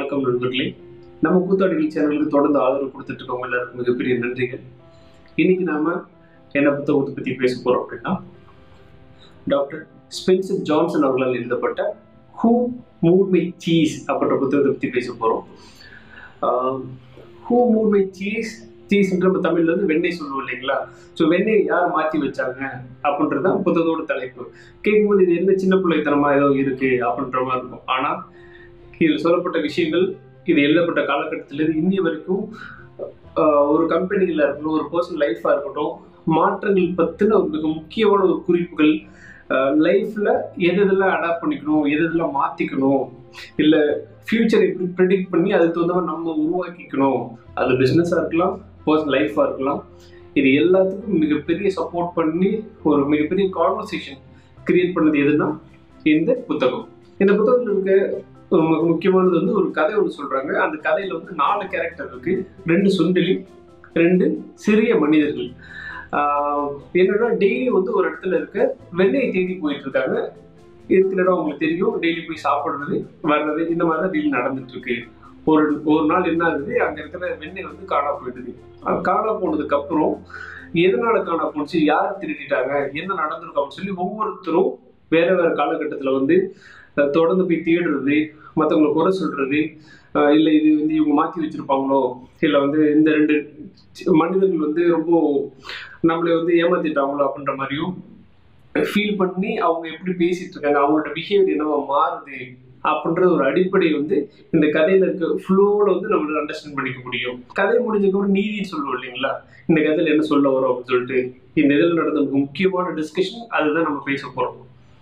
வணக்கம் நண்பர்களே நம்ம கூத்தாடிகள் சேனலுக்கு தொடர்ந்து ஆதரவு கொடுத்துட்டு இருக்கவங்க எல்லாருக்கும் மிகப்பெரிய நன்றிகள் இன்னைக்கு நாம என்ன புத்தகத்தை பத்தி பேச போறோம் அப்படின்னா டாக்டர் ஸ்பென்சர் ஜான்சன் அவர்களால் எழுதப்பட்ட ஹூ மூட் மை சீஸ் அப்படின்ற புத்தகத்தை பத்தி பேச போறோம் ஹூ மூட் மை சீஸ் சீஸ்ன்ற நம்ம தமிழ்ல வந்து வெண்ணெய் சொல்லுவோம் இல்லைங்களா ஸோ வெண்ணெய் யார் மாற்றி வச்சாங்க அப்படின்றது தான் புத்தகத்தோட தலைப்பு கேட்கும்போது இது என்ன சின்ன பிள்ளைத்தனமா ஏதோ இருக்கு அப்படின்ற மாதிரி இருக்கும் ஆனால் இதில் சொல்லப்பட்ட விஷயங்கள் இது எழுதப்பட்ட காலகட்டத்திலிருந்து இன்னி வரைக்கும் ஆஹ், ஒரு கம்பெனியில் இருக்கட்டும் ஒரு பர்சனல் லைஃபாக இருக்கட்டும் மாற்றங்கள் பற்றின ஒரு மிக முக்கியமான ஒரு குறிப்புகள் லைஃப்பில் எது எதெல்லாம் அடாப்ட் பண்ணிக்கணும் எது எதெல்லாம் மாற்றிக்கணும் இல்லை ஃப்யூச்சர் எப்படி ப்ரெடிக்ட் பண்ணி அதுக்கு தகுந்த மாதிரி நம்ம உருவாக்கிக்கணும் அது பிஸ்னஸாக இருக்கலாம் பர்சனல் லைஃபாக இருக்கலாம் இது எல்லாத்துக்கும் மிகப்பெரிய சப்போர்ட் பண்ணி ஒரு மிகப்பெரிய கான்வர்சேஷன் கிரியேட் பண்ணது எதுனா இந்த புத்தகம் இந்த புத்தகத்தில் இருக்க ஒரு மிக முக்கியமானது வந்து ஒரு கதை ஒன்று சொல்றாங்க அந்த கதையில வந்து நாலு கேரக்டர் இருக்கு ரெண்டு சுண்டலி ரெண்டு சிறிய மனிதர்கள் ஆஹ் என்னன்னா டெய்லி வந்து ஒரு இடத்துல இருக்க வெண்ணெயை தேடி போயிட்டு இருக்காங்க இருக்கிற இடம் அவங்களுக்கு தெரியும் டெய்லி போய் சாப்பிடுறது வர்றது இந்த மாதிரி தான் டெய்லி நடந்துட்டு இருக்கு ஒரு ஒரு நாள் என்ன ஆகுது அங்க இருக்கிற வெண்ணெய் வந்து காணா போயிடுது அது காணா போனதுக்கு அப்புறம் எதனால காணா போணுச்சு யார் திருடிட்டாங்க என்ன நடந்திருக்கும் அப்படின்னு சொல்லி ஒவ்வொருத்தரும் வேற வேற காலகட்டத்துல வந்து அஹ், தொடர்ந்து போய் தேடுறது மற்றவங்களை குறை சொல்றது அஹ், இல்லை இது வந்து இவங்க மாற்றி வச்சிருப்பாங்களோ இல்லை வந்து இந்த ரெண்டு சி- மனிதர்கள் வந்து ரொம்ப நம்மளை வந்து ஏமாத்திட்டாங்களோ அப்படின்ற மாதிரியும் ஃபீல் பண்ணி அவங்க எப்படி பேசிட்டு இருக்காங்க அவங்களோட பிஹேவியர் என்னவா மாறுது அப்படின்ற ஒரு அடிப்படை வந்து இந்த கதையில இருக்க ஃப்ளோவில் வந்து நம்மளால அண்டர்ஸ்டாண்ட் பண்ணிக்க முடியும் கதை முடிஞ்சதுக்கப்புறம் நீதின்னு சொல்லுவோம் இல்லைங்களா இந்த கதையில என்ன சொல்ல வரோம் அப்படின்னு சொல்லிட்டு இந்த இதில் நடந்த மிக முக்கியமான டிஸ்கஷன் அதுதான் நம்ம பேச போறோம்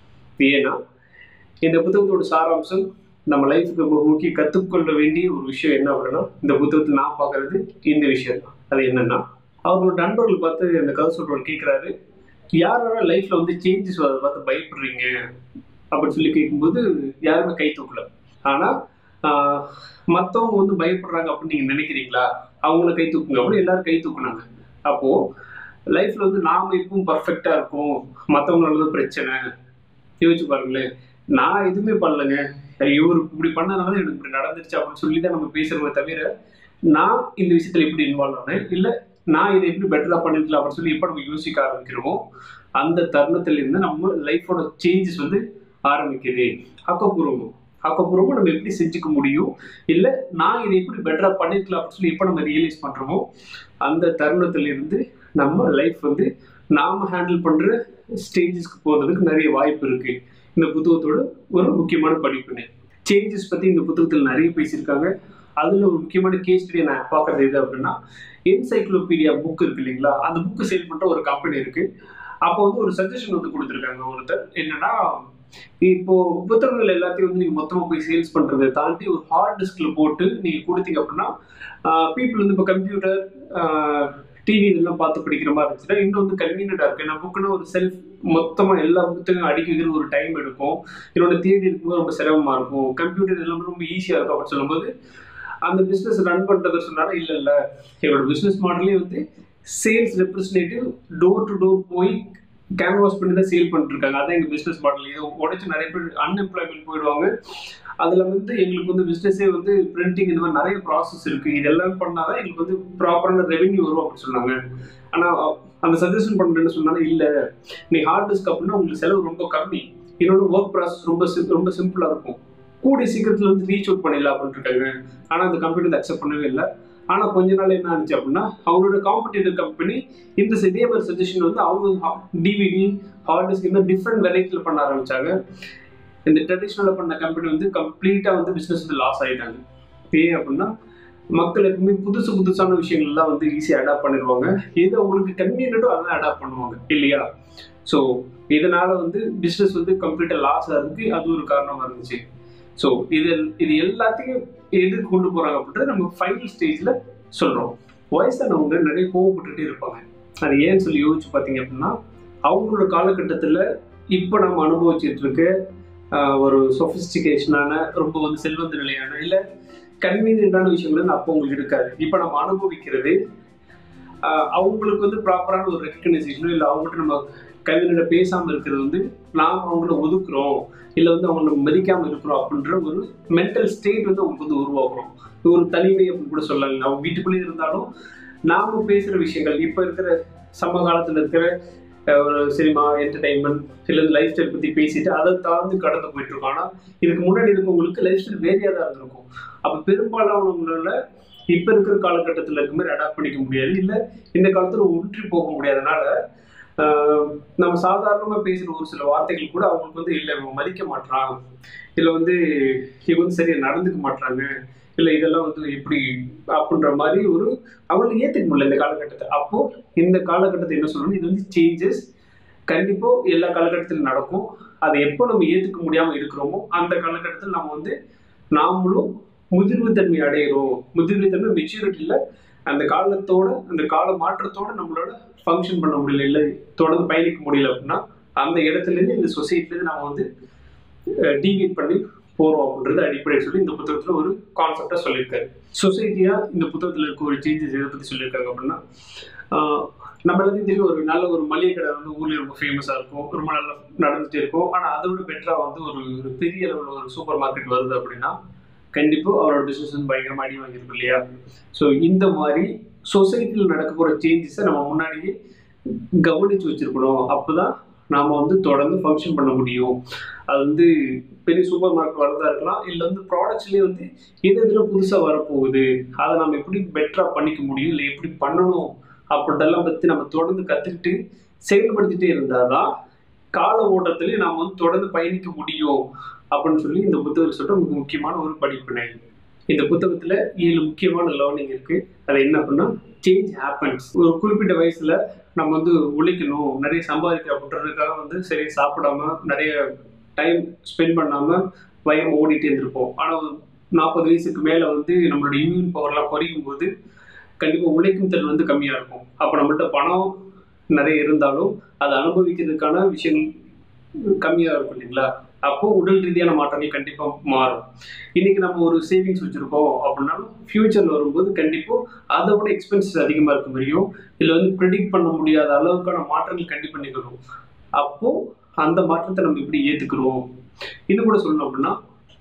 ஏன்னா இந்த புத்தகத்தோட சாராம்சம் நம்ம லைஃபுக்கு மிக முக்கிய கற்றுக்கொள்ள வேண்டிய ஒரு விஷயம் என்ன அப்படின்னா இந்த புத்தகத்தில் நான் பார்க்கறது இந்த விஷயம் தான் அது என்னன்னா அவரோட நண்பர்கள் பார்த்து அந்த கதை சொல்றவர் கேட்குறாரு யார் யாரும் லைஃப்ல வந்து சேஞ்சஸ் அதை பார்த்து பயப்படுறீங்க அப்படின்னு சொல்லி கேட்கும்போது யாருமே கை தூக்கல ஆனா ஆஹ், மத்தவங்க வந்து பயப்படுறாங்க அப்படின்னு நீங்க நினைக்கிறீங்களா அவங்கள கை தூக்குங்க அப்படின்னு எல்லாரும் கை தூக்குனாங்க அப்போ லைஃப்ல வந்து நாம எப்பவும் பர்ஃபெக்டா இருக்கும் மத்தவங்களால தான் பிரச்சனை யோசிச்சு பாருங்களேன் நான் எதுவுமே பண்ணலங்க இவர் இப்படி பண்ணதுனால தான் எனக்கு இப்படி நடந்துருச்சு அப்படின்னு சொல்லி தான் நம்ம பேசுறோமே தவிர நான் இந்த விஷயத்துல எப்படி இன்வால்வ் ஆனேன் இல்ல நான் இதை எப்படி பெட்டரா பண்ணிருக்கலாம் அப்படின்னு சொல்லி எப்போ நம்ம யோசிக்க ஆரம்பிக்கிறோமோ அந்த தருணத்துல இருந்து நம்ம லைஃபோட சேஞ்சஸ் வந்து ஆரம்பிக்குது ஆக்கப்பூர்வம் ஆக்கப்பூர்வமா நம்ம எப்படி செஞ்சுக்க முடியும் இல்ல நான் இதை எப்படி பெட்டரா பண்ணிருக்கலாம் அப்படின்னு சொல்லி எப்போ நம்ம ரியலைஸ் பண்றோமோ அந்த தருணத்துல இருந்து நம்ம லைஃப் வந்து நாம ஹேண்டில் பண்ற ஸ்டேஜஸ்க்கு போகிறதுக்கு நிறைய வாய்ப்பு இருக்கு இந்த புத்தகத்தோட ஒரு முக்கியமான படிப்புன்னு சேஞ்சஸ் பத்தி இந்த புத்தகத்தில் நிறைய பேசியிருக்காங்க அதுல ஒரு முக்கியமான கேஸ் ஸ்டடி நான் பார்க்கறது எது அப்படின்னா என்சைக்ளோபீடியா புக் இருக்கு இல்லைங்களா அந்த புக்கு சேல் பண்ற ஒரு கம்பெனி இருக்கு அப்போ வந்து ஒரு சஜஷன் வந்து கொடுத்துருக்காங்க ஒருத்தர் என்னன்னா இப்போ புத்தகங்கள் எல்லாத்தையும் வந்து நீங்க மொத்தமா போய் சேல்ஸ் பண்றதை தாண்டி ஒரு ஹார்ட் டிஸ்க்ல போட்டு நீங்க கொடுத்தீங்க அப்படின்னா பீப்புள் வந்து இப்போ கம்ப்யூட்டர் டிவி இதெல்லாம் பார்த்து படிக்கிற மாதிரி இருந்துச்சுன்னா இன்னும் வந்து கன்வீனியண்டா இருக்கு நான் புக்குன்னா ஒரு செல்ஃப் மொத்தமா எல்லா புத்தகம் அடுக்கி வைக்கிறது ஒரு டைம் எடுக்கும் என்னோட தேடி இருக்கும்போது ரொம்ப சிரமமா இருக்கும் கம்ப்யூட்டர் எல்லாமே ரொம்ப ஈஸியா இருக்கும் அப்படின்னு சொல்லும்போது அந்த பிசினஸ் ரன் பண்றதை சொன்னாலும் இல்ல இல்ல என்னோட பிசினஸ் மாடலே வந்து sales representative door to door போய் கேன்வாஸ் பண்ணி தான் சேல் பண்ணிட்டு இருக்காங்க அதான் எங்க பிசினஸ் மாடல் இதை உடைச்சு நிறைய பேர் அன்எம்ப்ளாய்மெண்ட் போயிடுவாங்க அதுல வந்து எங்களுக்கு வந்து பிசினஸே வந்து பிரிண்டிங் இந்த மாதிரி நிறைய ப்ராசஸ் இருக்கு இதெல்லாம் பண்ணாதான் எங்களுக்கு வந்து ப்ராப்பரான ரெவென்யூ வரும் அப்படின்னு சொன்னாங்க ஆனா அந்த சஜஷன் பண்றேன்னு சொன்னாலும் இல்ல நீ ஹார்ட் டிஸ்க் அப்படின்னா உங்களுக்கு செலவு ரொம்ப கம்மி என்னோட ஒர்க் ப்ராசஸ் ரொம்ப sim- ரொம்ப சிம்பிளா இருக்கும் கூடிய சீக்கிரத்துல வந்து ரீச் அவுட் பண்ணிடலாம் அப்படின்னு இருக்காங்க ஆனா அந்த கம்பெனி வந்து அக்செப்ட் பண்ணவே இல்லை ஆனா கொஞ்ச நாள் என்ன ஆச்சு அப்படின்னா அவங்களோட காம்படிட்டர் கம்பெனி இந்த இதே மாதிரி சஜஷன் வந்து அவங்க டிவிடி ஹார்ட் டிஸ்க் இன்னும் டிஃப்ரெண்ட் வெரைட்டியில் பண்ண ஆரம்பிச்சாங்க இந்த ட்ரெடிஷ்னலாக பண்ண கம்பெனி வந்து கம்ப்ளீட்டாக வந்து பிஸ்னஸ் வந்து லாஸ் ஆகிட்டாங்க ஏன் அப்படின்னா மக்கள் எப்பவுமே புதுசு புதுசான விஷயங்கள்லாம் வந்து ஈஸியாக அடாப்ட் பண்ணிடுவாங்க எது அவங்களுக்கு கன்வீனியன்ட்டோ அதான் அடாப்ட் பண்ணுவாங்க இல்லையா ஸோ இதனால வந்து பிஸ்னஸ் வந்து கம்ப்ளீட்டாக லாஸ் ஆகிறதுக்கு அது ஒரு காரணமாக இருந்துச்சு ஸோ இது இது எல்லாத்தையும் எதுக்கு கொண்டு போகிறாங்க அப்படின்றத நம்ம ஃபைனல் ஸ்டேஜில் சொல்கிறோம் வயசானவங்க நிறைய கோவப்பட்டுட்டே இருப்பாங்க அது ஏன்னு சொல்லி யோசிச்சு பார்த்தீங்க அப்படின்னா அவங்களோட காலகட்டத்தில் இப்போ நம்ம அனுபவிச்சுட்டு இருக்க ஆஹ், ஒரு சொஃபிஸ்டிகேஷனான ரொம்ப வந்து செல்வந்த நிலையான இல்லை கன்வீனியன்டான விஷயங்கள் வந்து அப்போ உங்களுக்கு இருக்காது இப்போ நம்ம அனுபவிக்கிறது ஆஹ் அவங்களுக்கு வந்து ப்ராப்பரான ஒரு ரெக்கக்னைசேஷனோ இல்லை அவங்ககிட்ட நம்ம கவிஞர்கிட்ட பேசாமல் இருக்கிறது வந்து நாம் அவங்கள ஒதுக்குறோம் இல்லை வந்து அவங்கள நம்ம மதிக்காமல் இருக்கிறோம் அப்படின்ற ஒரு மென்டல் ஸ்டேட் வந்து அவங்களுக்கு வந்து உருவாக்குறோம் இது ஒரு தனிமை அப்படின்னு கூட சொல்லலாம் அவங்க வீட்டுக்குள்ளேயே இருந்தாலும் நாம பேசுகிற விஷயங்கள் இப்போ இருக்கிற சமகாலத்தில் இருக்கிற அஹ், ஒரு சினிமா என்டர்டைன்மெண்ட் இல்லை லைஃப் ஸ்டைல் பற்றி பேசிட்டு அதை தாழ்ந்து கடந்து போயிட்டு இருக்கோம் ஆனால் இதுக்கு முன்னாடி இருக்கவங்களுக்கு லைஃப் ஸ்டைல் வேறையாக தான் இருந்திருக்கும் அப்போ பெரும்பாலானவங்களால இப்போ இருக்கிற காலகட்டத்தில் இருக்க மாதிரி அடாப்ட் பண்ணிக்க முடியாது இல்லை இந்த காலத்தில் ஒன்றி போக முடியாதனால ஆஹ், நம்ம சாதாரணமாக பேசுகிற ஒரு சில வார்த்தைகள் கூட அவங்களுக்கு வந்து இல்லை இவன் மதிக்க மாட்றான் இல்லை வந்து இவங்க வந்து சரியா நடந்துக்க மாட்றாங்க இல்லை இதெல்லாம் வந்து எப்படி அப்படின்ற மாதிரி ஒரு அவங்களை ஏற்றுக்க முடியல இந்த காலகட்டத்தை அப்போ இந்த காலகட்டத்தை என்ன சொல்லணும் இது வந்து சேஞ்சஸ் கண்டிப்பாக எல்லா காலகட்டத்திலும் நடக்கும் அதை எப்போ நம்ம ஏற்றுக்க முடியாமல் இருக்கிறோமோ அந்த காலகட்டத்தில் நம்ம வந்து நாமளும் முதிர்வு தன்மை அடையிறோம் முதிர்வு தன்மை மெச்சூரிட்டியில் அந்த காலத்தோட அந்த கால மாற்றத்தோட நம்மளோட ஃபங்க்ஷன் பண்ண முடியல இல்லை தொடர்ந்து பயணிக்க முடியல அப்படின்னா அந்த இடத்துலேருந்து இந்த சொசைட்டிலேருந்து நம்ம வந்து டீவியேட் பண்ணி போகிறோம் அப்படின்றது அடிப்படை சொல்லி இந்த புத்தகத்தில் ஒரு கான்செப்டாக சொல்லியிருக்காரு சொசைட்டியாக இந்த புத்தகத்தில் இருக்க ஒரு சேஞ்சஸ் எதை பற்றி சொல்லியிருக்காங்க அப்படின்னா ஆஹ் நம்ம எல்லாத்தையும் தெரியும் ஒரு நல்ல ஒரு மளிகை கடை வந்து ஊர்லேயே ரொம்ப ஃபேமஸாக இருக்கும் ரொம்ப நல்லா நடந்துகிட்டே இருக்கும் ஆனால் அதை விட பெட்டராக வந்து ஒரு ஒரு பெரிய அளவில் ஒரு சூப்பர் மார்க்கெட் வருது அப்படின்னா கண்டிப்பாக அவரோட பிஸ்னஸ் வந்து பயங்கரமாக அடி வாங்கியிருக்கும் இல்லையா ஸோ இந்த மாதிரி சொசைட்டியில் நடக்க போகிற சேஞ்சஸை நம்ம முன்னாடியே கவனித்து வச்சுருக்கணும் அப்போ தான் நாம் வந்து தொடர்ந்து ஃபங்க்ஷன் பண்ண முடியும் அது வந்து பெரிய சூப்பர் மார்க்கெட் வரதா இருக்கலாம் இல்லை வந்து ப்ராடக்ட்ஸ்லேயே வந்து எது எதில் புதுசாக வரப்போகுது அதை நம்ம எப்படி பெட்டராக பண்ணிக்க முடியும் இல்லை எப்படி பண்ணணும் அப்படின்றதெல்லாம் பற்றி நம்ம தொடர்ந்து கற்றுக்கிட்டு செயல்படுத்திட்டே இருந்தால் தான் கால ஓட்டத்திலே நாம் வந்து தொடர்ந்து பயணிக்க முடியும் அப்படின்னு சொல்லி இந்த புத்தகத்தில் சொல்லிட்டு மிக முக்கியமான ஒரு படிப்பினை இந்த புத்தகத்தில் ஏழு முக்கியமான லேர்னிங் இருக்குது அது என்ன அப்படின்னா சேஞ்ச் ஹேப்பன்ஸ் ஒரு குறிப்பிட்ட வயசில் நம்ம வந்து உழைக்கணும் நிறைய சம்பாதிக்க அப்படின்றதுக்காக வந்து சரி சாப்பிடாம நிறைய டைம் ஸ்பெண்ட் பண்ணாமல் வயம் ஓடிட்டே இருந்திருப்போம் ஆனால் நாற்பது வயசுக்கு மேலே வந்து நம்மளோட இம்யூன் பவர்லாம் குறையும் போது கண்டிப்பாக உழைக்கும் திறன் வந்து கம்மியாக இருக்கும் அப்போ நம்மள்ட்ட பணம் நிறைய இருந்தாலும் அதை அனுபவிக்கிறதுக்கான விஷயங்கள் கம்மியாக இருக்கும் இல்லைங்களா அப்போ உடல் ரீதியான மாற்றங்கள் கண்டிப்பாக மாறும் இன்னைக்கு நம்ம ஒரு சேவிங்ஸ் வச்சுருக்கோம் அப்படின்னாலும் ஃப்யூச்சரில் வரும்போது கண்டிப்பாக அதை விட எக்ஸ்பென்சஸ் அதிகமாக இருக்க முடியும் இதில் வந்து ப்ரெடிக்ட் பண்ண முடியாத அளவுக்கான மாற்றங்கள் கண்டிப்பாக நிகழும் அப்போது அந்த மாற்றத்தை நம்ம எப்படி ஏற்றுக்கிறோம் இன்னும் கூட சொல்லணும் அப்படின்னா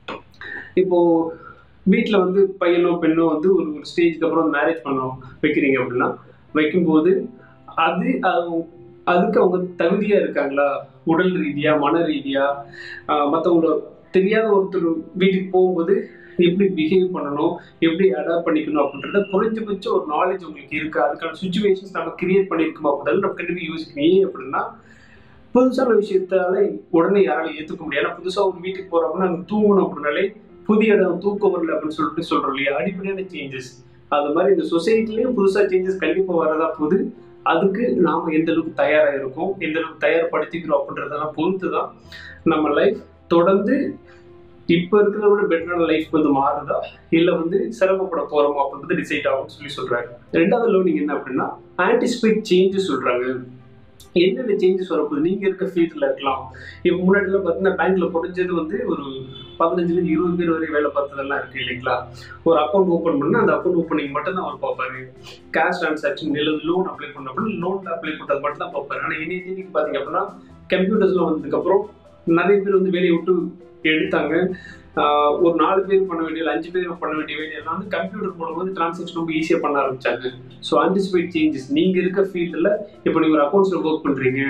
இப்போது வீட்டில் வந்து பையனோ பெண்ணோ வந்து ஒரு ஒரு ஸ்டேஜ்க்கு அப்புறம் மேரேஜ் பண்ண வைக்கிறீங்க அப்படின்னா வைக்கும்போது அது அது- அதுக்கு அவங்க தகுதியாக இருக்காங்களா உடல் ரீதியாக மன ரீதியாக மற்றவங்கள தெரியாத ஒருத்தர் வீட்டுக்கு போகும்போது எப்படி பிஹேவ் பண்ணணும் எப்படி அடாப்ட் பண்ணிக்கணும் அப்படின்றத குறைஞ்சபட்ச ஒரு நாலேஜ் உங்களுக்கு இருக்கா அதுக்கான சுச்சுவேஷன்ஸ் நம்ம கிரியேட் பண்ணியிருக்கோமா அப்படின்றது நம்ம கண்டிப்பாக யோசிக்கணும் ஏன் அப்படின்னா புதுசான விஷயத்தால உடனே யாராலையும் ஏற்றுக்க முடியாது ஏன்னா புதுசாக ஒரு வீட்டுக்கு போகிறோம்னா அங்கே தூங்கணும் அப்படின்னாலே புதிய இடம் தூக்கம் வரல அப்படின்னு சொல்லிட்டு சொல்கிறோம் இல்லையா அடிப்படையான சேஞ்சஸ் அது மாதிரி இந்த சொசைட்டிலையும் புதுசாக சேஞ்சஸ் கண்டிப்பாக வரதா போது அதுக்கு நாம் எந்த அளவுக்கு தயாராக இருக்கோம் எந்த அளவுக்கு தயார்படுத்திக்கிறோம் அப்படின்றதெல்லாம் பொறுத்து தான் நம்ம லைஃப் தொடர்ந்து இப்போ இருக்கிறத விட பெட்டரான லைஃப் வந்து மாறுதா இல்லை வந்து சிரமப்பட போகிறோமா அப்படின்றது டிசைட் ஆகும்னு சொல்லி சொல்கிறாரு ரெண்டாவது லேர்னிங் என்ன அப்படின்னா ஆன்டிசிபேட் சேஞ்சஸ் சொல்கிறாங்க என்னென்ன சேஞ்சஸ் வரப்போகுது நீங்கள் இருக்க ஃபீல்டில் இருக்கலாம் இப்போ முன்னாடிலாம் பார்த்தீங்கன்னா பேங்க்கில் குறைஞ்சது வந்து ஒரு பதினஞ்சுலேருந்து இருபது பேர் வரை வேலை பார்த்ததெல்லாம் இருக்குது இல்லைங்களா ஒரு அக்கௌண்ட் ஓப்பன் பண்ணால் அந்த அக்கௌண்ட் ஓப்பனிங் மட்டும் தான் அவர் பார்ப்பாரு கேஷ் ட்ரான்சாக்ஷன் இல்லை லோன் அப்ளை பண்ண அப்படின்னா லோன் அப்ளை பண்ணுறது மட்டும் தான் பார்ப்பாரு ஆனால் இனி தேதிக்கு பார்த்தீங்க அப்படின்னா கம்ப்யூட்டர்ஸில் வந்ததுக்கப்புறம் நிறைய பேர் வந்து வேலையை விட்டு எடுத்தாங்க ஆஹ் ஒரு நாலு பேர் பண்ண வேண்டிய இல்லை அஞ்சு பேர் பண்ண வேண்டிய வேலையெல்லாம் வந்து கம்ப்யூட்டர் போடும்போது டிரான்சாக்ஷன் ரொம்ப ஈஸியாக பண்ண ஆரம்பிச்சாங்க ஸோ ஆன்டிசிபேட் சேஞ்சஸ் நீங்கள் இருக்க ஃபீல்டில் இப்போ நீங்கள் ஒரு அக்கௌண்ட்ஸில் ஒர்க் பண்ணுறீங்க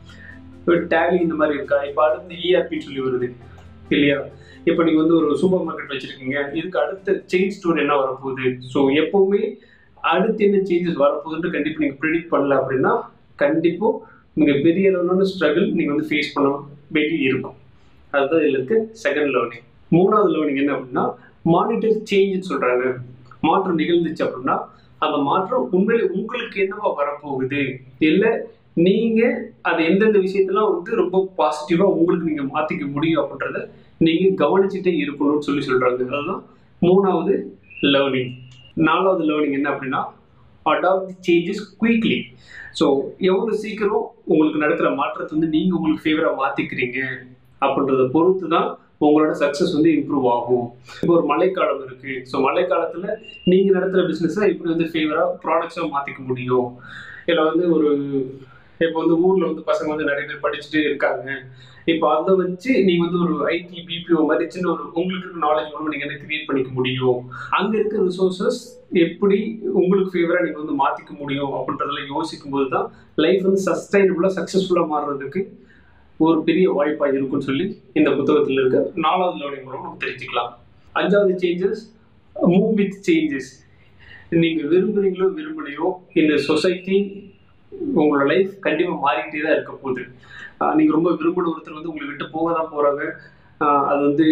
இப்போ டேலி இந்த மாதிரி இருக்கா இப்போ அடுத்து இஆர்பின்னு சொல்லி வருது இல்லையா இப்போ நீங்கள் வந்து ஒரு சூப்பர் மார்க்கெட் வச்சுருக்கீங்க இதுக்கு அடுத்த சேஞ்ச் ஸ்டோர் என்ன வரப்போகுது ஸோ எப்போவுமே அடுத்து என்ன சேஞ்சஸ் வரப்போகுதுன்னு கண்டிப்பாக நீங்கள் ப்ரிடிக்ட் பண்ணல அப்படின்னா கண்டிப்பாக நீங்கள் பெரிய அளவிலான ஸ்ட்ரகிள் நீங்கள் வந்து ஃபேஸ் பண்ண வேண்டி இருக்கும் அதுதான் இதில் இருக்க செகண்ட் லேர்னிங் மூணாவது லேர்னிங் என்ன அப்படின்னா மானிட்டர் சேஞ்சுன்னு சொல்கிறாங்க மாற்றம் நிகழ்ந்துச்சு அப்படின்னா அந்த மாற்றம் உண்மையிலே உங்களுக்கு என்னவா வரப்போகுது இல்லை நீங்கள் அதை எந்தெந்த விஷயத்தெல்லாம் வந்து ரொம்ப பாசிட்டிவாக உங்களுக்கு நீங்கள் மாற்றிக்க முடியும் அப்படின்றத நீங்கள் கவனிச்சுட்டே இருக்கணும்னு சொல்லி சொல்கிறாங்க அதுதான் மூணாவது லேர்னிங் நாலாவது லேர்னிங் என்ன அப்படின்னா அடாப்ட் சேஞ்சஸ் குயிக்லி ஸோ எவ்வளோ சீக்கிரம் உங்களுக்கு நடக்கிற மாற்றத்தை வந்து நீங்கள் உங்களுக்கு ஃபேவராக மாற்றிக்கிறீங்க அப்படின்றத பொறுத்து தான் உங்களோட சக்ஸஸ் வந்து இம்ப்ரூவ் ஆகும் இப்போ ஒரு மழைக்காலம் இருக்கு ஸோ மழைக்காலத்தில் நீங்கள் நடத்துகிற பிஸ்னஸை இப்படி வந்து ஃபேவராக ப்ராடக்ட்ஸாக மாற்றிக்க முடியும் இல்லை வந்து ஒரு இப்போ வந்து ஊரில் வந்து பசங்க வந்து நிறைய பேர் படிச்சுட்டு இருக்காங்க இப்போ அதை வச்சு நீங்கள் வந்து ஒரு ஐடி பிபிஓ மாதிரி சின்ன ஒரு உங்களுக்கு இருக்க நாலேஜ் மூலமாக நீங்கள் வந்து கிரியேட் பண்ணிக்க முடியும் அங்கே இருக்க ரிசோர்ஸஸ் எப்படி உங்களுக்கு ஃபேவராக நீங்கள் வந்து மாற்றிக்க முடியும் அப்படின்றதெல்லாம் யோசிக்கும் போது தான் லைஃப் வந்து சஸ்டைனபுளாக சக்ஸஸ்ஃபுல்லாக மாறுறதுக்கு ஒரு பெரிய வாய்ப்பாக இருக்கும்னு சொல்லி இந்த புத்தகத்தில் இருக்க நாலாவது லேர்னிங் மூலம் நம்ம தெரிஞ்சுக்கலாம் அஞ்சாவது சேஞ்சஸ் மூவ் வித் சேஞ்சஸ் நீங்கள் விரும்புகிறீங்களோ விரும்பலையோ இந்த சொசைட்டி உங்களோட லைஃப் கண்டிப்பாக மாறிக்கிட்டே தான் இருக்க போகுது நீங்கள் ரொம்ப விரும்பின ஒருத்தர் வந்து உங்களை விட்டு போக தான் போகிறாங்க அது வந்து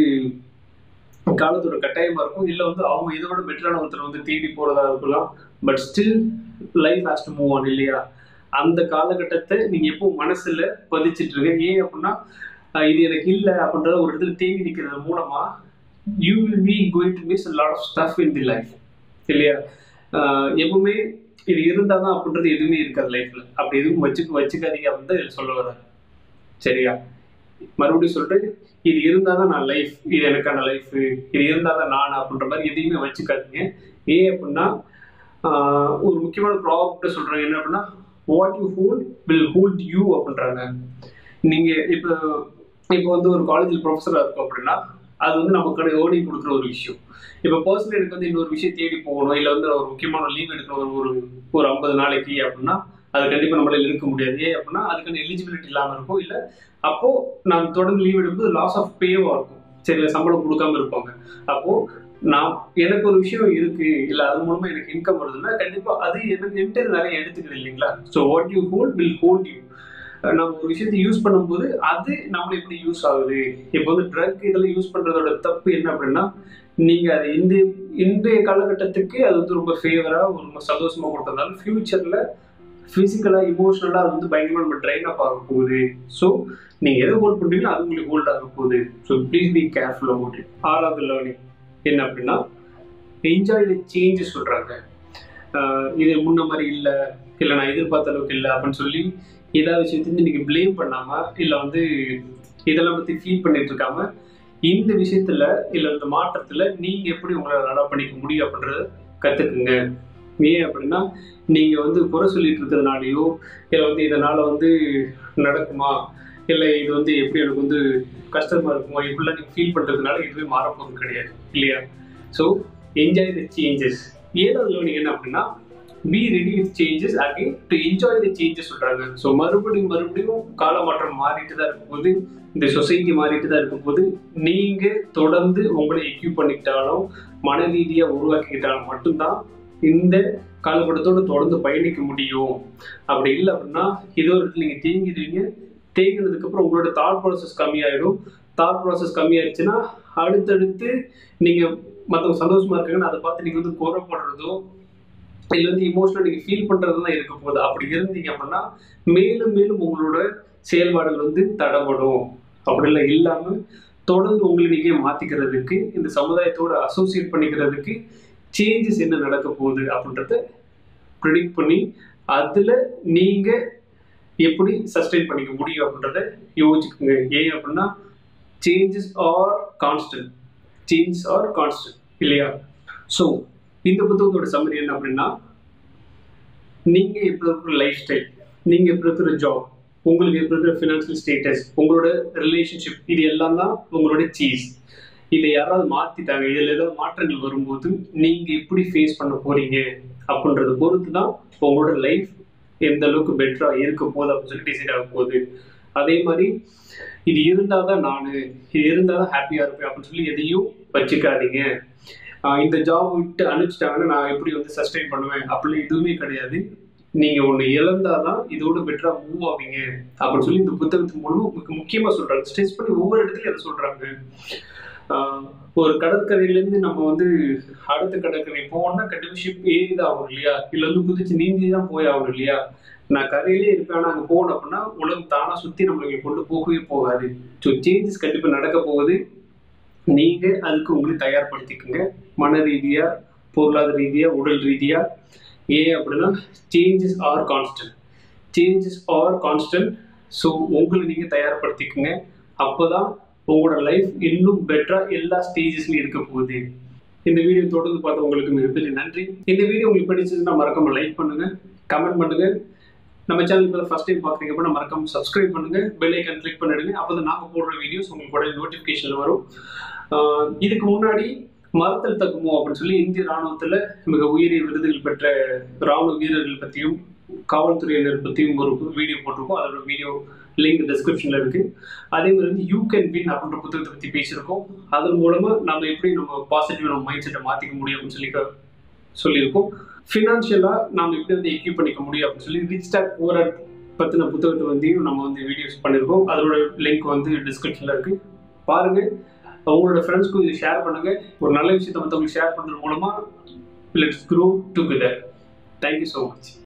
காலத்தோட கட்டாயமாக இருக்கும் இல்லை வந்து அவங்க இதை விட பெட்டரான ஒருத்தர் வந்து தேடி போகிறதா இருக்கலாம் but still life has to move on இல்லையா அந்த காலகட்டத்தை நீங்கள் எப்போ மனசில் பதிச்சிட்டு இருக்க ஏன் அப்படின்னா ஆஹ் இது எனக்கு இல்லை அப்படின்றத ஒரு இடத்துல தேங்கி நிற்கிறது மூலமாக you will be going to miss lot of stuff in the life இல்லையா ஆஹ் எப்பவுமே இது இருந்தால் தான் அப்படின்றது எதுவுமே இருக்காது லைஃப்பில் அப்படி எதுவும் வச்சுக்க வச்சுக்காதீங்க அப்படின்னு தான் இதில் சொல்ல வர்றேன் சரியா மறுபடியும் சொல்லிட்டு இது இருந்தால் தான் நான் லைஃப் இது எனக்கான லைஃப் இது இருந்தால் தான் நான் அப்படின்ற மாதிரி எதையுமே வச்சுக்காதீங்க ஏன் அப்படின்னா ஆஹ் ஒரு முக்கியமான ப்ராப்ளம் சொல்கிறாங்க என்ன அப்படின்னா what you hold will hold you அப்படின்றாங்க நீங்கள் இப்போ இப்போ வந்து ஒரு காலேஜில் ப்ரொஃபஸராக இருக்கும் அப்படின்னா அது வந்து நமக்கு ஏர்னிங் கொடுக்குற ஒரு விஷயம் இப்போ பர்சனல் எனக்கு வந்து இன்னொரு விஷயம் தேடி போகணும் இல்லை வந்து ஒரு முக்கியமான லீவ் எடுக்கணும் ஒரு ஒரு ஐம்பது நாளைக்கு அப்படின்னா அது கண்டிப்பாக நம்மளால இருக்க முடியாது ஏன் அப்படின்னா அதுக்கான எலிஜிபிலிட்டி இல்லாமல் இருக்கும் இல்லை அப்போ நான் தொடர்ந்து லீவ் எடுக்கும்போது லாஸ் ஆஃப் பேவாக இருக்கும் சரி சம்பளம் கொடுக்காம இருப்பாங்க அப்போ நான் எனக்கு ஒரு விஷயம் இருக்கு இல்லை அது மூலமா எனக்கு இன்கம் வருதுன்னா கண்டிப்பா அது எனக்கு என்கிட்ட நிறைய எடுத்துக்குது இல்லைங்களா so what you hold will hold you நம்ம ஒரு விஷயத்தை யூஸ் பண்ணும்போது அது நம்மளுக்கு எப்படி யூஸ் ஆகுது இப்போ வந்து ட்ரக் இதெல்லாம் யூஸ் பண்றதோட தப்பு என்ன அப்படின்னா நீங்க அதை இந்த இன்றைய காலகட்டத்துக்கு அது வந்து ரொம்ப ஃபேவரா ஒரு ரொம்ப சந்தோஷமா கொடுத்ததுனால ஃபியூச்சர்ல ஃபிசிக்கலா இமோஷனலா அது வந்து பயங்கரமா நம்ம ட்ரைன் அப் ஆக போகுது ஸோ நீங்க எதை ஹோல்ட் பண்றீங்களோ அது உங்களுக்கு ஹோல்ட் ஆக போகுது so please be careful about it ஆறாவது லேர்னிங் என்ன அப்படின்னா என்ஜாய் த சேஞ்சஸ் சொல்றாங்க ஆஹ் இது முன்ன மாதிரி இல்லை இல்லை நான் எதிர்பார்த்த அளவுக்கு இல்லை அப்படின்னு சொல்லி ஏதாவது விஷயத்தையும் நீங்கள் ப்ளேம் பண்ணாம இல்லை வந்து இதெல்லாம் பற்றி ஃபீல் பண்ணிட்டு இருக்காம இந்த விஷயத்துல இல்லை இந்த மாற்றத்துல நீங்க எப்படி உங்களை நல்லா பண்ணிக்க முடியும் அப்படின்றத கத்துக்குங்க ஏன் அப்படின்னா நீங்க வந்து குறை சொல்லிட்டு இருக்கிறதுனாலயோ இல்லை வந்து இதனால வந்து நடக்குமா இல்லை இது வந்து எப்படி எனக்கு வந்து கஷ்டமா இருக்குமா இப்படிலாம் நீங்க ஃபீல் பண்றதுனால எதுவுமே மாறப்போகிறது கிடையாது இல்லையா ஸோ என்ஜாய் த சேஞ்சஸ் ஏழாவது லேர்னிங் என்ன அப்படின்னா be ready with changes again to enjoy the changes சொல்றாங்க ஸோ மறுபடியும் மறுபடியும் கால மாற்றம் மாறிட்டு தான் இருக்கும்போது இந்த சொசைட்டி மாறிட்டு தான் இருக்கும்போது நீங்க தொடர்ந்து உங்களை எக்யூப் பண்ணிக்கிட்டாலும் மன ரீதியா உருவாக்கிக்கிட்டாலும் மட்டும்தான் இந்த காலகட்டத்தோட தொடர்ந்து பயணிக்க முடியும் அப்படி இல்லை அப்படின்னா ஏதோ ஒரு இடத்துல நீங்க தேங்கிடுவீங்க தேங்கினதுக்கு அப்புறம் உங்களோட தாட் ப்ராசஸ் கம்மியாயிடும் தாட் ப்ராசஸ் கம்மியாயிடுச்சுன்னா அடுத்தடுத்து நீங்க மற்றவங்க சந்தோஷமா இருக்காங்கன்னு அதை பார்த்து நீங்க வந்து குறைப்படுறதோ இல்லை வந்து இமோஷனல் நீங்க ஃபீல் பண்றது தான் இருக்க போகுது அப்படி இருந்தீங்க அப்படின்னா மேலும் மேலும் உங்களோட செயல்பாடுகள் வந்து தடப்படும் அப்படிலாம் இல்லாம தொடர்ந்து உங்களை நீங்க மாத்திக்கிறதுக்கு இந்த சமுதாயத்தோட அசோசியேட் பண்ணிக்கிறதுக்கு சேஞ்சஸ் என்ன நடக்க போகுது அப்படின்றத ப்ரிடிக்ட் பண்ணி அதுல நீங்க எப்படி சஸ்டெயின் பண்ணிக்க முடியும் அப்படின்றத யோசிச்சுக்கோங்க ஏன் அப்படின்னா changes are constant changes are constant இல்லையா ஸோ இந்த புத்தகத்தோட சம்மரி என்ன அப்படின்னா நீங்க எப்படி இருக்கிற லைஃப் ஸ்டைல் நீங்க எப்படி இருக்கிற ஜாப் உங்களுக்கு எப்படி இருக்கிற ஃபினான்ஷியல் ஸ்டேட்டஸ் உங்களோட ரிலேஷன்ஷிப் இது எல்லாம் தான் உங்களோட சீஸ் இதை யாராவது மாத்திட்டாங்க இதுல ஏதாவது மாற்றங்கள் வரும்போது நீங்க எப்படி ஃபேஸ் பண்ண போறீங்க அப்படின்றத பொறுத்து தான் உங்களோட லைஃப் எந்த அளவுக்கு பெட்டரா இருக்க போகுது அப்படின்னு சொல்லி டிசைட் ஆக போகுது அதே மாதிரி இது இருந்தால் தான் நான் இது இருந்தால் தான் ஹாப்பியாக இருப்பேன் அப்படின்னு சொல்லி எதையும் வச்சுக்காதீங்க ஆஹ் இந்த ஜாப் விட்டு அனுப்பிச்சிட்டாங்கன்னா நான் எப்படி வந்து சஸ்டெயின் பண்ணுவேன் அப்படிலாம் எதுவுமே கிடையாது நீங்க ஒன்று இழந்தாதான் இதோட பெட்டரா மூவ் ஆவீங்க அப்படின்னு சொல்லி இந்த புத்தகத்தின் மூலமா உங்களுக்கு முக்கியமா சொல்றாங்க ஸ்ட்ரெஸ் பண்ணி ஒவ்வொரு இடத்துலயும் அதை சொல்றாங்க ஆஹ் ஒரு கடற்கரையிலேருந்து நம்ம வந்து அடுத்த கடற்கரை போகணும்னா கண்டிப்பாக ஷிப் ஏறி தான் ஆகணும் இல்லையா இல்லை வந்து குதிச்சு நீந்தி தான் போய் ஆகணும் இல்லையா நான் கரையிலே இருப்பேன் ஆனால் அங்கே போகணும் அப்படின்னா உலகம் தானாக சுற்றி நம்மளுக்கு கொண்டு போகவே போகாது ஸோ சேஞ்சஸ் கண்டிப்பாக நடக்க போகுது நீங்கள் அதுக்கு உங்களை தயார்படுத்திக்கோங்க மன ரீதியாக பொருளாதார ரீதியாக உடல் ரீதியாக ஏன் அப்படின்னா changes are constant changes are constant so உங்களை நீங்கள் தயார்படுத்திக்கோங்க அப்போ தான் உங்களோட லைஃப் இன்னும் பெட்டரா எல்லா ஸ்டேஜஸ்லயும் இருக்க போகுது இந்த வீடியோ தொடர்ந்து பார்த்து உங்களுக்கு மிகப்பெரிய நன்றி இந்த வீடியோ உங்களுக்கு பிடிச்சதுன்னா மறக்காம லைக் பண்ணுங்க கமெண்ட் பண்ணுங்க நம்ம சேனல் இப்போ ஃபர்ஸ்ட் டைம் பார்க்குறீங்க அப்படின்னா மறக்காம சப்ஸ்கிரைப் பண்ணுங்க பெல் ஐக்கன் கிளிக் பண்ணிடுங்க அப்போ தான் நாங்கள் போடுற வீடியோஸ் உங்களுக்கு உடனே நோட்டிஃபிகேஷன் வரும் ஆஹ் இதுக்கு முன்னாடி மரத்தல் தகுமோ அப்படின்னு சொல்லி இந்திய ராணுவத்தில் மிக உயரிய விருதுகள் பெற்ற ராணுவ வீரர்கள் பற்றியும் காவல்துறையினர் பற்றியும் ஒரு வீடியோ போட்டிருக்கோம் அதோட வீடியோ லிங்க் டிஸ்கிரிப்ஷனில் இருக்கு அதே மாதிரி வந்து யூ கேன் வின் அப்படின்ற புத்தகத்தை பற்றி பேசியிருக்கோம் அதன் மூலமாக நம்ம எப்படி நம்ம பாசிட்டிவ் நம்ம மைண்ட் செட்டை மாற்றிக்க முடியும் அப்படின்னு சொல்லி க- சொல்லியிருக்கோம் ஃபினான்ஷியலாக நாம் எப்படி வந்து எக்யூப் பண்ணிக்க முடியும் அப்படின்னு சொல்லி ரிச் டாக் ஓவர் பற்றின புத்தகத்தை வந்து நம்ம வந்து வீடியோஸ் பண்ணியிருக்கோம் அதோட லிங்க் வந்து டிஸ்கிரிப்ஷனில் இருக்குது பாருங்கள் உங்களோட ஃப்ரெண்ட்ஸ்க்கும் இது ஷேர் பண்ணுங்கள் ஒரு நல்ல விஷயத்தை மற்றவங்களுக்கு ஷேர் பண்ணுறது மூலமாக let's grow together thank you so much